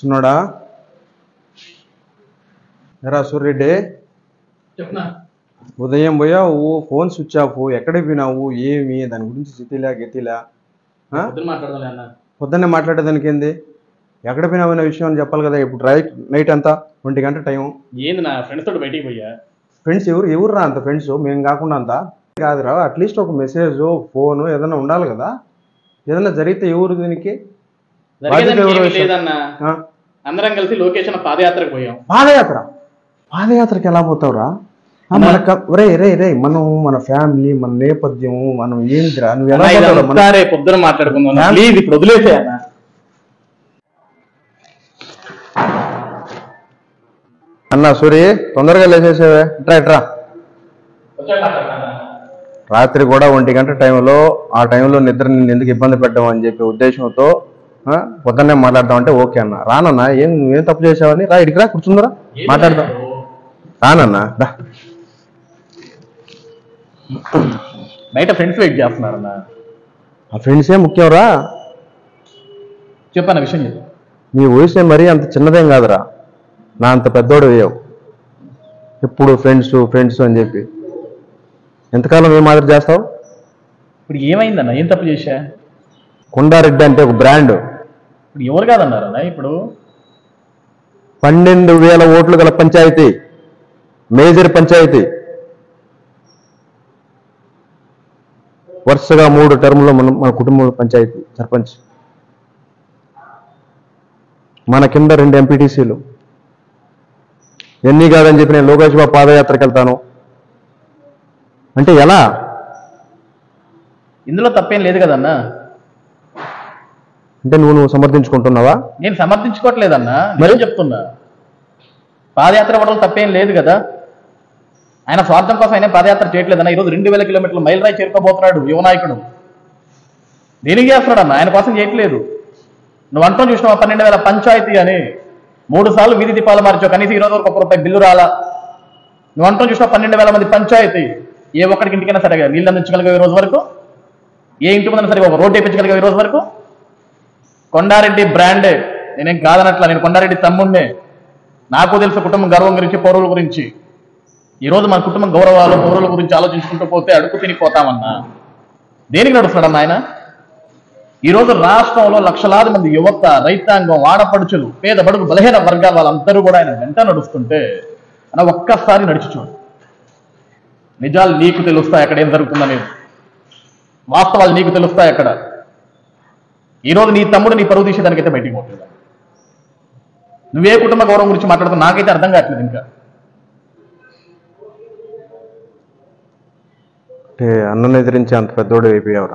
కూర్చున్నాడా ఎరా సూర్యరెడ్డి చెప్పనా ఉదయం పోయావు ఫోన్ స్విచ్ ఆఫ్ ఎక్కడికి పోయినావు ఏమి దాని గురించి సిటీలా గెతిలా ఆ? పొద్దున మాట్లాడదాం అన్న పొద్దున్నే మాట్లాడేదానికి ఏంది ఎక్కడ పోయినావు అనే విషయం అని చెప్పాలి కదా ఇప్పుడు రైట్ నైట్ అంతా ఒంటి గంట టైం ఏంది నా ఫ్రెండ్స్ తోటి బయటికి పోయా ఫ్రెండ్స్ ఎవరు ఎవరు రా అంత ఫ్రెండ్స్ మేము కాకుండా అంత కాదురా అట్లీస్ట్ ఒక మెసేజ్ ఫోన్ ఏదైనా ఉండాలి కదా ఏదైనా జరిగితే ఎవరు దీనికి బాధ్యత జరిగేదానికి ఎవరు ఏమీ లేదన్న ఆ? అందరం కలిసి లొకేషన్ పాదయాత్రకు పోయాం పాదయాత్ర పాదయాత్రకి ఎలా పోతావురా ఆ, మన క- రే రే రే మనం మన ఫ్యామిలీ మన నేపథ్యం మనం ఏందిరా నువ్వు ఎలా అన్న, పోతావురా? ఇదంతా మన- రేపు పొద్దున మాట్లాడుకుందాం నా- ప్లీజ్ ఇప్పుడు వదిలేసే అన్న అన్న సూరి తొందరగా లేచేసేవే ఇట్రా ఇట్రా వచ్చాక మాట్లాడతాను. రాత్రి కూడా ఒంటి గంట టైంలో ఆ టైంలో నిద్ర నిన్ను ఎందుకు ఇబ్బంది పెట్టడం అని చెప్పి ఉద్దేశంతో ఆ, పొద్దున్నే మాట్లాడదాం ఓకే అన్న రానన్నా ఏం నువ్వేం తప్పు చేసావని రా ఇడికి రా కూర్చుందిరా ఏంది మాట్లాడదాం అన్న? రానన్నా దా బయట ఫ్రెండ్స్ వెయిట్ చేస్తున్నారు అన్న ఆ ఫ్రెండ్సే ముఖ్యం రా చెప్పన్న విషయం చెప్పు నీ వయసు మరీ అంత చిన్నదేం కాదురా నా అంత పెద్దోడు వేయవు ఎప్పుడు ఫ్రెండ్స్ ఫ్రెండ్స్ అని చెప్పి ఎంతకాలం ఏం మాదిరి చేస్తావు ఇప్పుడు ఏమైందన్న ఏం తప్పు చేశా కొండారెడ్డి అంటే ఒక బ్రాండ్ ఇప్పుడు ఎవరు కాదన్నారన్న ఇప్పుడు పన్నెండు వేల ఓట్లు గల పంచాయతీ మేజర్ పంచాయతీ వరుసగా మూడు టర్ములో మనం మన కుటుంబ పంచాయతీ సర్పంచ్ మన కింద రెండు ఎంపీటీసీలు ఎన్ని కాదని చెప్పి నేను లోకేష్ బాబు పాదయాత్రకు వెళ్తాను అంటే ఎలా ఇందులో తప్పేం లేదు కదన్నా అంటే నువ్వు నువ్వు సమర్థించుకుంటున్నావా నేను సమర్థించుకోవట్లేదన్నా మరి? మరి చెప్తున్నా పాదయాత్ర అవ్వడం తప్పేం లేదు కదా ఆయన స్వార్థం కోసం ఆయన పాదయాత్ర చేయట్లేదన్న ఈరోజు రెండు వేల కిలోమీటర్లు మైల్ రాయి చేరుకోబోతున్నాడు యువ నాయకుడు దేనికి చేస్తున్నాడు అన్న ఆయన కోసం చేయట్లేదు నువ్వు అంటూ చూసినావు పన్నెండు వేల పంచాయతీ అని మూడు సార్లు వీధి దీపాలు మార్చావు కనీసం ఈ రోజు వరకు ఒక రూపాయి బిల్లు రాలా నువ్వు అంటూ చూసినావు పన్నెండు వేల మంది పంచాయతీ ఏ ఒక్కడికి ఇంటికైనా సరిగా నీళ్ళు అందించగలిగావు ఈ రోజు వరకు ఏ ఇంటి ముందైనా సరిగా ఒక రోడ్డు వేయించగలిగావు ఈ రోజు వరకు కొండారెడ్డి బ్రాండే నేనేం కాదనట్లా నేను కొండారెడ్డి తమ్ముడినే నాకు తెలుసు కుటుంబం గర్వం గురించి పౌరుల గురించి ఈ రోజు మన కుటుంబం గౌరవాలు పౌరుల గురించి ఆలోచించుకుంటూ పోతే అడుగు తినిపోతామన్నా దేనికి నడుస్తున్నాడన్న ఆయన ఈ రోజు రాష్ట్రంలో లక్షలాది మంది యువత రైతాంగం ఆడపడుచులు పేద బడుగు బలహీన వర్గాల వాళ్ళందరూ కూడా ఆయన వెంట నడుస్తుంటే అన్న ఒక్కసారి నడిచి చూడు నిజాలు నీకు తెలుస్తాయి అక్కడ ఏం జరుగుతుందనేది వాస్తవాలు నీకు తెలుస్తాయి అక్కడ ఈ రోజు నీ తమ్ముడు నీ పరువు తీసేదానికైతే బయటికి పోతుంది నువ్వే కుటుంబ గౌరవం గురించి మాట్లాడుతావు నాకైతే అర్థం కావట్లేదు ఇంకా అంటే అన్నను ఎదిరించి అంత పెద్దోడు అయిపోయావురా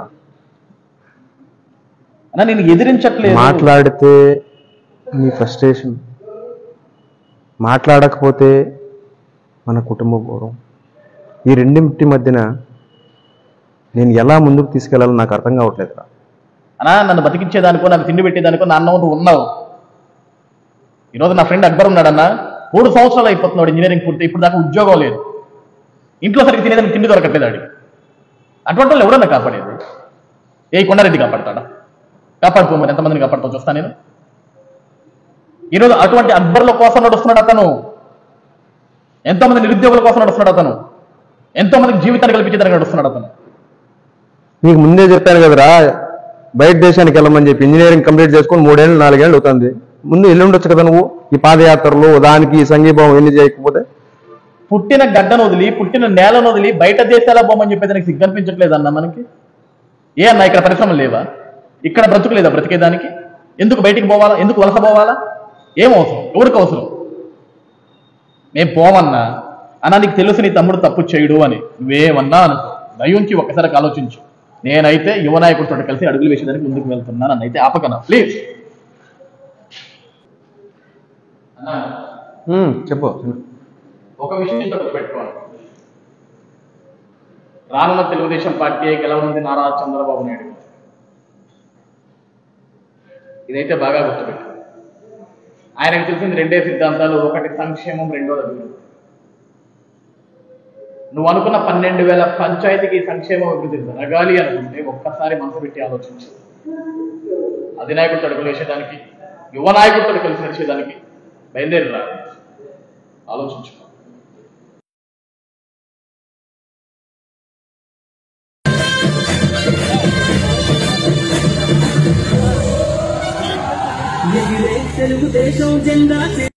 అన్న నేను ఎదిరించట్లేదు మాట్లాడితే నీ ఫ్రస్ట్రేషన్ మాట్లాడకపోతే మన కుటుంబ గౌరవం ఈ రెండింటి మధ్యన నేను ఎలా ముందుకు తీసుకెళ్ళాలో నాకు అర్థం కావట్లేదురా అన్నా నన్ను బతికించేదానికో నాకు తిండి పెట్టేదానికో నా అన్నం నువ్వు ఉన్నావు ఈరోజు నా ఫ్రెండ్ అక్బర్ ఉన్నాడన్న మూడు సంవత్సరాలు అయిపోతున్నాడు ఇంజనీరింగ్ పూర్తి ఇప్పుడు దాకా ఉద్యోగం లేదు ఇంట్లో సరిగ్గా తినేదానికి తిండి దొరకట్లేదు ఆడికి అటువంటి వాళ్ళు ఎవరన్నా కాపాడేది ఏ కొండారెడ్డి కాపాడతాడా కాపాడుకో మరి ఎంతమందిని కాపాడుతావు చూస్తా నేను ఈరోజు అటువంటి అక్బర్ల కోసం నడుస్తున్నాడు అతను ఎంతోమంది నిరుద్యోగుల కోసం నడుస్తున్నాడు అతను ఎంతో మందికి జీవితాన్ని కల్పించేదానికి నడుస్తున్నాడు అతను నీకు ముందే చెప్పాను కదరా బయట దేశానికి వెళ్ళమని చెప్పి ఇంజనీరింగ్ కంప్లీట్ చేసుకొని మూడేళ్ళు నాలుగేళ్ళు అవుతుంది ముందు వెళ్ళి ఉండొచ్చు కదా నువ్వు ఈ పాదయాత్రలు దానికి ఈ సంఘీభావం ఎన్ని చేయకపోతే పుట్టిన గడ్డను వదిలి పుట్టిన నేలను వదిలి బయట దేశాల బొమ్మని చెప్పేది నాకు సిగ్గు అనిపించట్లేదు అన్న మనకి ఏ అన్న ఇక్కడ పరిశ్రమలు లేవా ఇక్కడ బ్రతుకులేదా బ్రతికేదానికి ఎందుకు బయటికి పోవాలా ఎందుకు వలస పోవాలా ఏం అవసరం ఎవరికి అవసరం నేను పోమన్నా అన్న నీకు తెలుసు నీ తమ్ముడు తప్పు చేయడు అని నువ్వేమన్నా అనుకో దయుంచి ఒక్కసారి ఆలోచించు నేనైతే యువ నాయకుడితో కలిసి అడుగులు వేసేదానికి ముందుకు వెళ్తున్నాను నన్ను ఆపకనా ప్లీజ్ ఉమ్, చెప్పు ఒక విషయం ఇంకా గుర్తుపెట్టుకోవాలి రానున్న తెలుగుదేశం పార్టీ గెలవనుంది నారా చంద్రబాబు నాయుడు గారు. ఇదైతే బాగా గుర్తుపెట్టు ఆయనకు తెలిసింది రెండే సిద్ధాంతాలు ఒకటి సంక్షేమం రెండోది అభివృద్ధి నువ్వు అనుకున్న పన్నెండు వేల పంచాయతీకి సంక్షేమం అభివృద్ధి జరగాలి అనుకుంటే ఒక్కసారి మనసు పెట్టి ఆలోచించు అధినాయకుడు అడుగులు వేసేదానికి యువ నాయకుడితో కలిసి నడిచేదానికి బయలుదేరిరా ఆలోచించుకో ఎగిరే తెలుగుదేశం జెండా